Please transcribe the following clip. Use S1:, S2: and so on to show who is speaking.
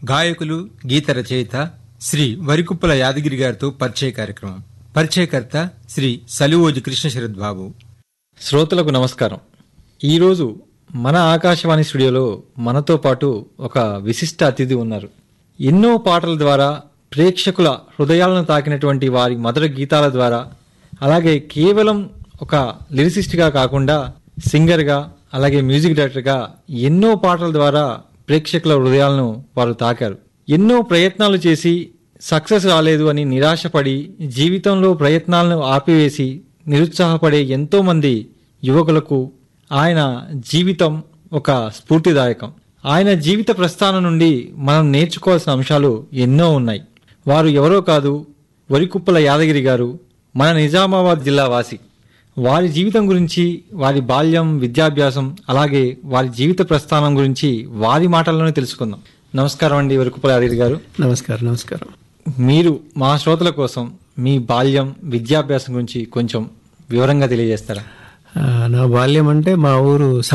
S1: గాయకులు గీత రచయిత శ్రీ వరికుప్పల యాదగిరి గారితో పరిచయ కార్యక్రమం పరిచయకర్త శ్రీ సలివోజు కృష్ణశరద్ బాబు
S2: శ్రోతలకు నమస్కారం ఈరోజు మన ఆకాశవాణి స్టూడియోలో మనతో పాటు ఒక విశిష్ట అతిథి ఉన్నారు ఎన్నో పాటల ద్వారా ప్రేక్షకుల హృదయాలను తాకినటువంటి వారి మధుర గీతాల ద్వారా అలాగే కేవలం ఒక లిరిసిస్ట్గా కాకుండా సింగర్గా అలాగే మ్యూజిక్ డైరెక్టర్గా ఎన్నో పాటల ద్వారా ప్రేక్షకుల హృదయాలను వారు తాకారు ఎన్నో ప్రయత్నాలు చేసి సక్సెస్ రాలేదు అని నిరాశపడి జీవితంలో ప్రయత్నాలను ఆపివేసి నిరుత్సాహపడే ఎంతో మంది యువకులకు ఆయన జీవితం ఒక స్ఫూర్తిదాయకం ఆయన జీవిత ప్రస్థానం నుండి మనం నేర్చుకోవాల్సిన అంశాలు ఎన్నో ఉన్నాయి వారు ఎవరో కాదు వరికుప్పల యాదగిరి గారు మన నిజామాబాద్ జిల్లా వాసి వారి జీవితం గురించి వారి బాల్యం విద్యాభ్యాసం అలాగే వారి జీవిత ప్రస్థానం గురించి వారి మాటల్లోనే తెలుసుకుందాం నమస్కారం అండి వరికుప్పల యాదగిరి గారు
S3: నమస్కారం నమస్కారం
S2: మీరు మా శ్రోతల కోసం మీ బాల్యం విద్యాభ్యాసం గురించి కొంచెం వివరంగా తెలియజేస్తారా
S3: ఆ, నా బాల్యం అంటే మా ఊరు